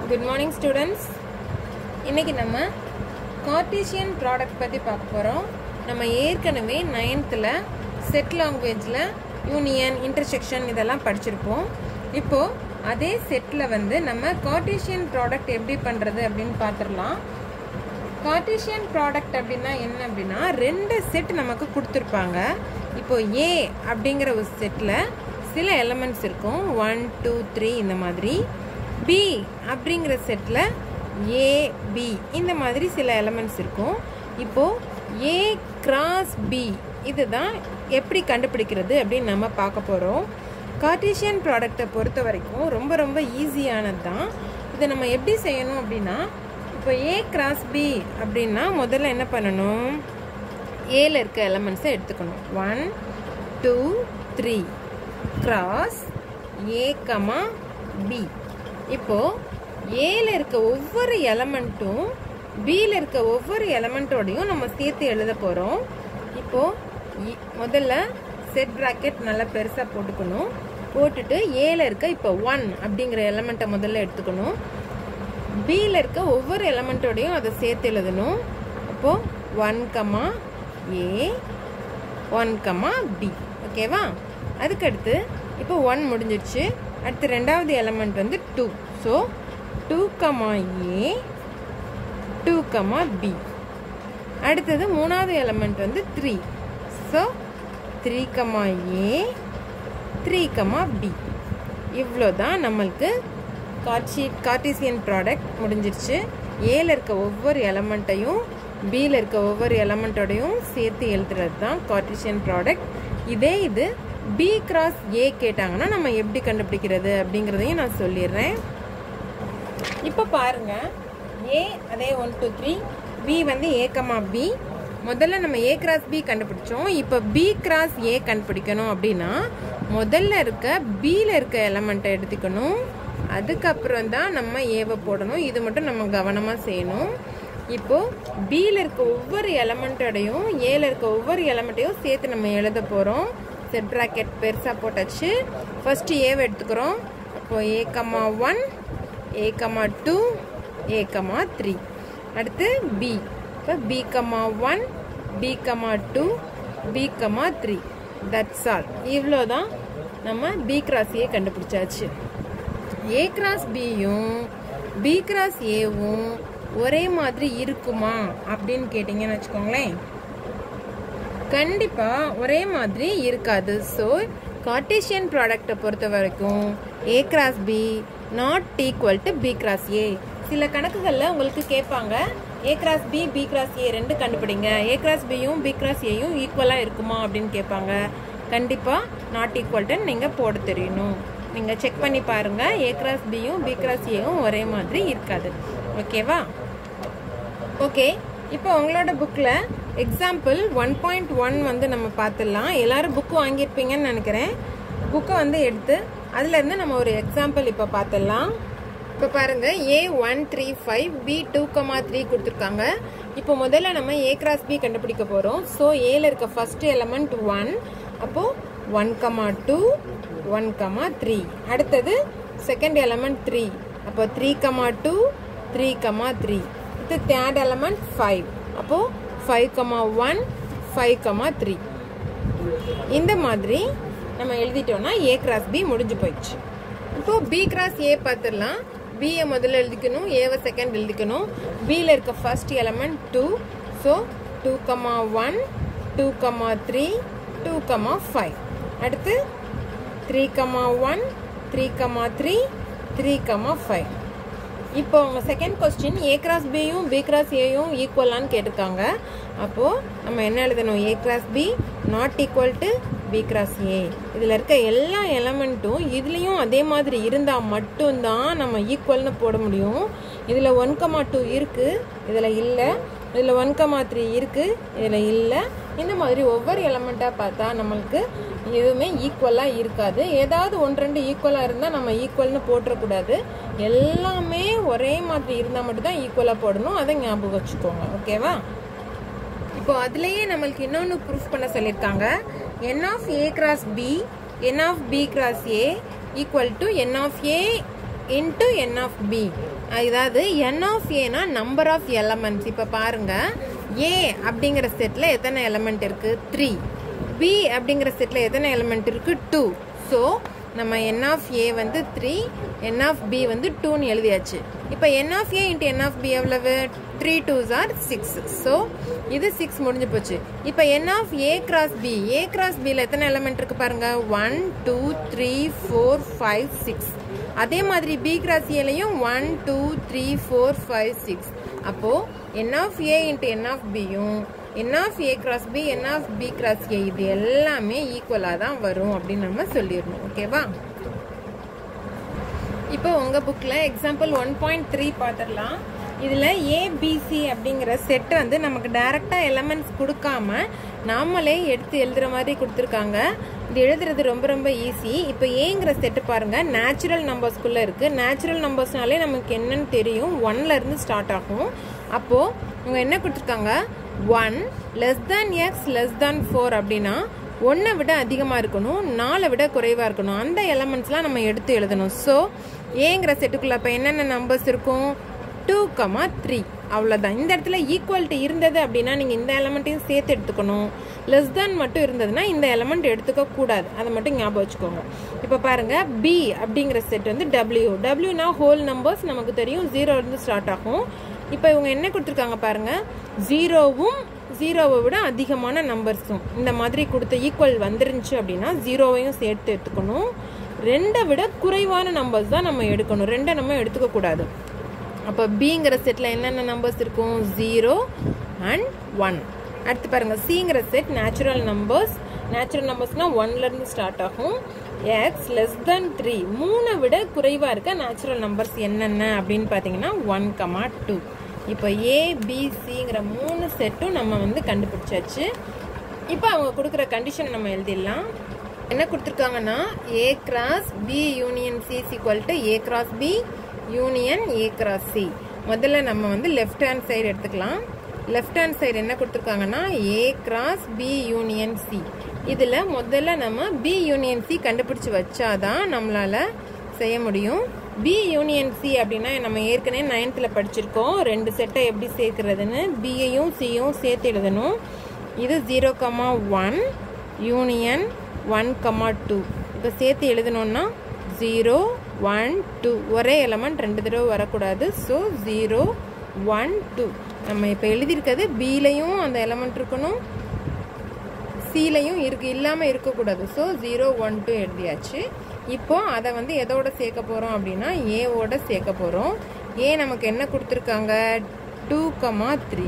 good morning students இன்னைக்கு நம்ம Cartesian product பற்றி பார்க்க போகிறோம் நம்ம ஏற்கனவே நைன்த்தில் செட் லாங்குவேஜில் யூனியன் இன்டர்செக்ஷன் இதெல்லாம் படிச்சிருப்போம் இப்போது அதே செட்டில் வந்து நம்ம கார்டீசியன் ப்ராடக்ட் எப்படி பண்ணுறது அப்படின்னு பார்த்துடலாம் கார்டீசியன் ப்ராடக்ட் அப்படின்னா என்ன அப்படின்னா ரெண்டு செட் நமக்கு கொடுத்துருப்பாங்க இப்போ ஏ அப்படிங்கிற ஒரு செட்டில் சில எலமெண்ட்ஸ் இருக்கும் ஒன் டூ த்ரீ இந்த மாதிரி பி அப்படிங்கிற செட்டில் ஏ பி இந்த மாதிரி சில எலமெண்ட்ஸ் இருக்கும் இப்போது ஏ கிராஸ் பி இதுதான் எப்படி கண்டுபிடிக்கிறது அப்படின்னு நம்ம பார்க்க போகிறோம் கார்டீசியன் ப்ராடக்டை பொறுத்த வரைக்கும் ரொம்ப ரொம்ப ஈஸியானது தான் இதை நம்ம எப்படி செய்யணும் அப்படின்னா இப்போ ஏ கிராஸ் பி அப்படின்னா முதல்ல என்ன பண்ணணும் ஏல இருக்க எலமெண்ட்ஸை எடுத்துக்கணும் one two three cross A comma B இப்போது ஏல இருக்க ஒவ்வொரு எலமெண்ட்டும் பியில் இருக்க ஒவ்வொரு எலமெண்ட்டோடையும் நம்ம சேர்த்து எழுத போகிறோம் இப்போது முதல்ல செட் ப்ராக்கெட் நல்லா பெருசாக போட்டுக்கணும் போட்டுட்டு ஏல இருக்க இப்போ ஒன் அப்படிங்கிற எலமெண்ட்டை முதல்ல எடுத்துக்கணும் பியில் இருக்க ஒவ்வொரு எலமெண்ட்டோடையும் அதை சேர்த்து எழுதணும் அப்போது one comma A one comma B ஓகேவா அதுக்கடுத்து இப்போ ஒன் முடிஞ்சிடுச்சு அடுத்து ரெண்டாவது எலமெண்ட் வந்து two so two comma A two comma B அடுத்தது மூணாவது எலமெண்ட் வந்து three so three comma A three comma B இவ்வளோ தான் நம்மளுக்கு காட்சி கார்டீசியன் ப்ராடக்ட் முடிஞ்சிருச்சு ஏல இருக்க ஒவ்வொரு எலமெண்ட்டையும் பியில் இருக்க ஒவ்வொரு எலமெண்ட்டோடையும் சேர்த்து எழுதுறது தான் கார்டீசியன் ப்ராடக்ட் இதே இது பி கிராஸ் ஏ கேட்டாங்கன்னா நம்ம எப்படி கண்டுபிடிக்கிறது அப்படிங்கிறதையும் நான் சொல்லிடுறேன் இப்போ பாருங்க ஏ அதே ஒன் டூ த்ரீ பி வந்து ஏ கமா பி முதல்ல நம்ம ஏ கிராஸ் பி கண்டுபிடிச்சோம் இப்போ பி கிராஸ் ஏ கண்டுபிடிக்கணும் அப்படின்னா முதல்ல இருக்க பியில் இருக்க எலமெண்ட்டை எடுத்துக்கணும் அதுக்கப்புறம் தான் நம்ம ஏவை போடணும் இது மட்டும் நம்ம கவனமாக செய்யணும் இப்போ பியில் இருக்க ஒவ்வொரு எலமெண்ட்டோடையும் ஏல இருக்க ஒவ்வொரு எலமெண்ட்டையும் சேர்த்து நம்ம எழுத போகிறோம் செட் ப்ராக்கெட் பெருசாக போட்டாச்சு ஃபஸ்ட்டு ஏவை எடுத்துக்கிறோம் அப்போ A comma one A comma two A comma three அடுத்து பி இப்போ B comma one B comma two B comma three that's all இவ்வளோ தான் நம்ம பி கிராஸ் ஏ கண்டுபிடிச்சாச்சு ஏ கிராஸ் பியும் பி கிராஸ் ஏவும் ஒரே மாதிரி இருக்குமா அப்படின்னு கேட்டிங்கன்னு வச்சுக்கோங்களேன் கண்டிப்பாக ஒரே மாதிரி இருக்காது ஸோ கார்டீசியன் ப்ராடக்டை பொறுத்த வரைக்கும் A cross B not equal to B cross A சில கணக்குகளில் உங்களுக்கு கேட்பாங்க A cross B B cross A ரெண்டு கண்டுபிடிங்க ஏ கிராஸ் பியும் பி கிராஸ் ஏயும் ஈக்குவலாக இருக்குமா அப்படின்னு கேட்பாங்க கண்டிப்பாக நாட் ஈக்குவல்ட்டுன்னு நீங்கள் போட தெரியணும் நீங்கள் செக் பண்ணி பாருங்கள் ஏ கிராஸ் பியும் பி கிராஸ் ஏயும் ஒரே மாதிரி இருக்காது ஓகேவா ஓகே இப்போ உங்களோட புக்கில் எக்ஸாம்பிள் ஒன் பாயிண்ட் ஒன் வந்து நம்ம பார்த்துடலாம் எல்லோரும் புக்கு வாங்கியிருப்பீங்கன்னு நினைக்கிறேன் புக்கை வந்து எடுத்து அதுலேருந்து நம்ம ஒரு எக்ஸாம்பிள் இப்போ பார்த்துடலாம் இப்போ பாருங்கள் A one three five B two comma three கொடுத்துருக்காங்க இப்போ முதல்ல நம்ம ஏ கிராஸ் பி கண்டுபிடிக்க போகிறோம் ஸோ ஏல இருக்க ஃபர்ஸ்ட் எலமெண்ட் ஒன் அப்போது one comma two one comma three அடுத்தது செகண்ட் எலமெண்ட் த்ரீ அப்போ three comma two three comma three இது தேர்ட் எலமெண்ட் ஃபைவ் அப்போது five comma one five comma three இந்த மாதிரி நம்ம எழுதிட்டோம்னா ஏ கிராஸ் பி முடிஞ்சு போயிடுச்சு இப்போது பி கிராஸ் ஏ பார்த்துடலாம் பியை முதல்ல எழுதிக்கணும் ஏவை செகண்ட் எழுதிக்கணும் பியில் இருக்க first element two so two comma one two comma three two comma five அடுத்து three comma one three comma three three comma five இப்போ அவங்க செகண்ட் கொஸ்டின் ஏ கிராஸ் பியும் பி கிராஸ் ஏயும் ஈக்குவலான்னு கேட்டிருக்காங்க அப்போது நம்ம என்ன எழுதணும் A cross B not equal to B cross A இதில் இருக்க எல்லா எலமெண்ட்டும் இதுலேயும் அதே மாதிரி இருந்தால் மட்டும்தான் நம்ம ஈக்குவல்னு போட முடியும் இதில் ஒன் கமா டூ இருக்குது இதில் இல்லை இதில் ஒன் கமா த்ரீ இருக்குது இதில் இல்லை இந்த மாதிரி ஒவ்வொரு எலமெண்ட்டாக பார்த்தா நம்மளுக்கு எதுவுமே ஈக்குவலாக இருக்காது ஏதாவது ஒன்று ரெண்டு ஈக்குவலாக இருந்தால் நம்ம ஈக்குவல்னு போட்டுறக்கூடாது எல்லாமே ஒரே மாதிரி இருந்தால் மட்டும்தான் ஈக்குவலாக போடணும் அதை ஞாபகம் வச்சுக்கோங்க ஓகேவா இப்போ அதுலேயே நம்மளுக்கு இன்னொன்று ப்ரூஃப் பண்ண சொல்லியிருக்காங்க n of A cross B n of B cross A equal to n of A into n of B அதாவது என் ஆஃப் ஏனா நம்பர் ஆஃப் எலமெண்ட்ஸ் இப்போ பாருங்க ஏ அப்படிங்கிற செட்டில் எத்தனை எலமெண்ட் இருக்கு த்ரீ பி அப்படிங்கிற செட்டில் எத்தனை எலமெண்ட் இருக்கு டூ ஸோ நம்ம என் ஆஃப் ஏ வந்து த்ரீ என் ஆஃப் பி வந்து டூன்னு எழுதியாச்சு இப்போ n of A into n of B எவ்வளவு three twos are six so இது சிக்ஸ் முடிஞ்சு போச்சு இப்போ n of A cross B A cross பியில் எத்தனை எலமெண்ட் இருக்கு பாருங்க one two three four five six அதே மாதிரி பி கிராஸ் ஏலையும் one two three four five six அப்போது n of A into n of பியும் n of A cross B n of B cross A இது எல்லாமே ஈக்குவலாக தான் வரும் அப்படின்னு நம்ம சொல்லிடணும் ஓகேவா இப்போ உங்கள் புக்கில் எக்ஸாம்பிள் ஒன் பாயிண்ட் த்ரீ பார்த்துடலாம் இதில் ஏபிசி அப்படிங்கிற செட் வந்து நமக்கு டைரெக்டாக எலமெண்ட்ஸ் கொடுக்காம நாமளே எடுத்து எழுதுகிற மாதிரி கொடுத்துருக்காங்க இது எழுதுறது ரொம்ப ரொம்ப ஈஸி இப்போ ஏங்கிற செட்டு பாருங்கள் நேச்சுரல் நம்பர்ஸ்குள்ளே இருக்குது நேச்சுரல் நம்பர்ஸ்னாலே நமக்கு என்னன்னு தெரியும் ஒன்லேருந்து ஸ்டார்ட் ஆகும் அப்போது இவங்க என்ன கொடுத்துருக்காங்க one less than x less than four அப்படின்னா ஒன்றை விட அதிகமாக இருக்கணும் நாலை விட குறைவாக இருக்கணும் அந்த எலமெண்ட்ஸ்லாம் நம்ம எடுத்து எழுதணும் ஸோ ஏங்கிற செட்டுக்குள்ளே அப்போ என்னென்ன நம்பர்ஸ் இருக்கும் டூ கமா த்ரீ அவ்வளோதான் இந்த இடத்துல ஈக்குவல்ட்டி இருந்தது அப்படின்னா நீங்கள் இந்த எலமெண்ட்டையும் சேர்த்து எடுத்துக்கணும் லெஸ் தேன் மட்டும் இருந்ததுன்னா இந்த எலமெண்ட் எடுத்துக்க கூடாது அதை மட்டும் ஞாபகம் வச்சுக்கோங்க இப்போ பாருங்கள் பி அப்படிங்கிற செட் வந்து டபிள்யூ டபிள்யூனா ஹோல் நம்பர்ஸ் நமக்கு தெரியும் ஜீரோலேருந்து ஸ்டார்ட் ஆகும் இப்போ இவங்க என்ன கொடுத்துருக்காங்க பாருங்கள் ஜீரோவும் ஜீரோவை விட அதிகமான நம்பர்ஸும் இந்த மாதிரி கொடுத்த ஈக்குவல் வந்துருந்துச்சு அப்படின்னா ஜீரோவையும் சேர்த்து எடுத்துக்கணும் ரெண்டை விட குறைவான நம்பர்ஸ் தான் நம்ம எடுக்கணும் ரெண்டை நம்ம எடுத்துக்க கூடாது அப்போ பிங்கிற செட்டில் என்னென்ன நம்பர்ஸ் இருக்கும் ஜீரோ அண்ட் ஒன் அடுத்து பாருங்கள் சிங்கிற செட் நேச்சுரல் நம்பர்ஸ் நேச்சுரல் நம்பர்ஸ்னால் ஒன்லேருந்து ஸ்டார்ட் ஆகும் எக்ஸ் லெஸ் தென் த்ரீ மூணை விட குறைவாக இருக்க நேச்சுரல் நம்பர்ஸ் என்னென்ன அப்படின்னு பார்த்தீங்கன்னா ஒன் கமா டூ இப்போ ஏபிசிங்கிற மூணு செட்டும் நம்ம வந்து கண்டுபிடிச்சாச்சு இப்போ அவங்க கொடுக்குற கண்டிஷன் நம்ம எழுதிடலாம் என்ன கொடுத்துருக்காங்கன்னா A cross B union C equal to A cross B union A cross C முதல்ல நம்ம வந்து லெஃப்ட் ஹேண்ட் சைடு எடுத்துக்கலாம் லெஃப்ட் ஹேண்ட் சைடு என்ன கொடுத்துருக்காங்கன்னா A cross B union C இதில் முதல்ல நம்ம பி யூனியன் சி கண்டுபிடிச்சி வச்சாதான் நம்மளால் செய்ய முடியும் பி யூனியன் சி அப்படின்னா நம்ம ஏற்கனவே நைன்த்தில் படிச்சிருக்கோம் ரெண்டு செட்டை எப்படி சேர்க்குறதுன்னு பியையும் சியும் சேர்த்து எழுதணும் இது zero comma one union one comma two இப்போ சேர்த்து எழுதணுன்னா ஜீரோ ஒன் டூ ஒரே எலமெண்ட் ரெண்டு தடவை வரக்கூடாது ஸோ ஜீரோ ஒன் டூ நம்ம இப்போ எழுதியிருக்கிறது பிலையும் அந்த எலமெண்ட் இருக்கணும் சிலையும் இருக்கு இல்லாமல் இருக்கக்கூடாது ஸோ ஜீரோ ஒன் டூ எழுதியாச்சு இப்போ அதை வந்து எதோட சேர்க்க போகிறோம் அப்படின்னா ஏவோட சேர்க்க போகிறோம் ஏ நமக்கு என்ன கொடுத்துருக்காங்க two comma three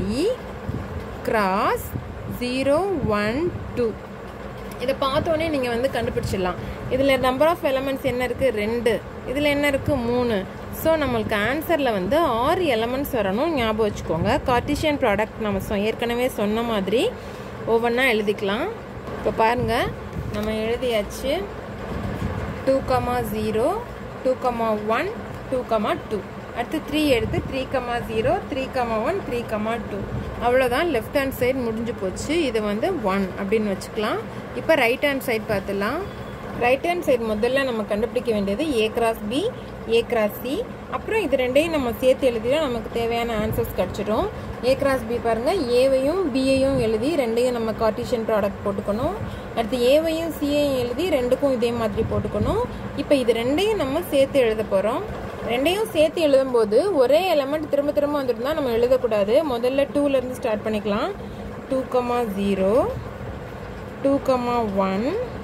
cross zero one two இதை பார்த்தோன்னே நீங்கள் வந்து கண்டுபிடிச்சிடலாம் இதில் நம்பர் ஆஃப் எலமெண்ட்ஸ் என்ன இருக்குது ரெண்டு இதில் என்ன இருக்குது மூணு ஸோ நம்மளுக்கு ஆன்சரில் வந்து ஆறு எலமெண்ட்ஸ் வரணும் ஞாபகம் வச்சுக்கோங்க கார்டிஷியன் ப்ராடக்ட் நம்ம சொ ஏற்கனவே சொன்ன மாதிரி ஒவ்வொன்றா எழுதிக்கலாம் இப்போ பாருங்கள் நம்ம எழுதியாச்சு two comma zero two comma one two comma two அடுத்து த்ரீ எடுத்து three comma zero three comma one three comma two அவ்வளோதான் லெஃப்ட் ஹேண்ட் சைடு முடிஞ்சு போச்சு இது வந்து ஒன் அப்படின்னு வச்சுக்கலாம் இப்போ ரைட் ஹேண்ட் சைடு பார்த்துலாம் ரைட் ஹேண்ட் சைடு முதல்ல நம்ம கண்டுபிடிக்க வேண்டியது A cross B A cross C அப்புறம் இது ரெண்டையும் நம்ம சேர்த்து எழுதினா நமக்கு தேவையான ஆன்சர்ஸ் கிடச்சிடும் ஏ கிராஸ் பி பாருங்கள் ஏவையும் பியையும் எழுதி ரெண்டையும் நம்ம கார்டிஷியன் ப்ராடக்ட் போட்டுக்கணும் அடுத்து ஏவையும் சியையும் எழுதி ரெண்டுக்கும் இதே மாதிரி போட்டுக்கணும் இப்போ இது ரெண்டையும் நம்ம சேர்த்து எழுத போகிறோம் ரெண்டையும் சேர்த்து எழுதும்போது ஒரே எலமெண்ட் திரும்ப திரும்ப வந்துருந்தா நம்ம எழுதக்கூடாது முதல்ல டூலேருந்து ஸ்டார்ட் பண்ணிக்கலாம் two comma zero two comma one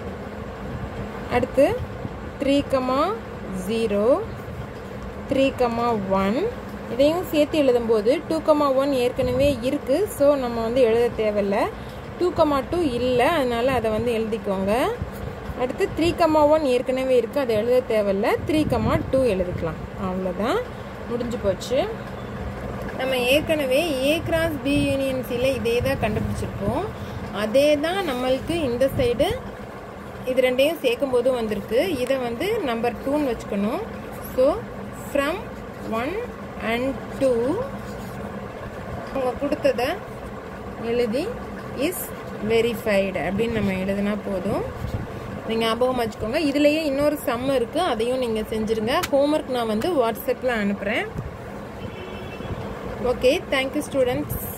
அடுத்து three comma zero three comma one இதையும் சேர்த்து எழுதும்போது டூ கமா ஒன் ஏற்கனவே இருக்குது ஸோ நம்ம வந்து எழுத தேவையில்ல டூ கமா டூ இல்லை அதனால் அதை வந்து எழுதிக்கோங்க அடுத்து த்ரீ கமா ஒன் ஏற்கனவே இருக்குது அதை எழுத தேவையில்ல த்ரீ கமா டூ எழுதிக்கலாம் அவ்வளோதான் முடிஞ்சு போச்சு நம்ம ஏற்கனவே ஏ கிராஸ் பி யூனியன் சியில் இதே தான் கண்டுபிடிச்சிருப்போம் அதே தான் நம்மளுக்கு இந்த சைடு இது ரெண்டையும் சேர்க்கும் போது வந்திருக்கு இதை வந்து நம்பர் டூன்னு வச்சுக்கணும் so from one and two அவங்க கொடுத்ததை எழுதி இஸ் வெரிஃபைடு அப்படின்னு நம்ம எழுதினா போதும் நீங்கள் ஞாபகம் வச்சுக்கோங்க இதுலேயே இன்னொரு சம் இருக்குது அதையும் நீங்கள் செஞ்சுருங்க ஹோம்ஒர்க் நான் வந்து வாட்ஸ்அப்பில் அனுப்புகிறேன் ஓகே தேங்க்யூ ஸ்டூடெண்ட்ஸ்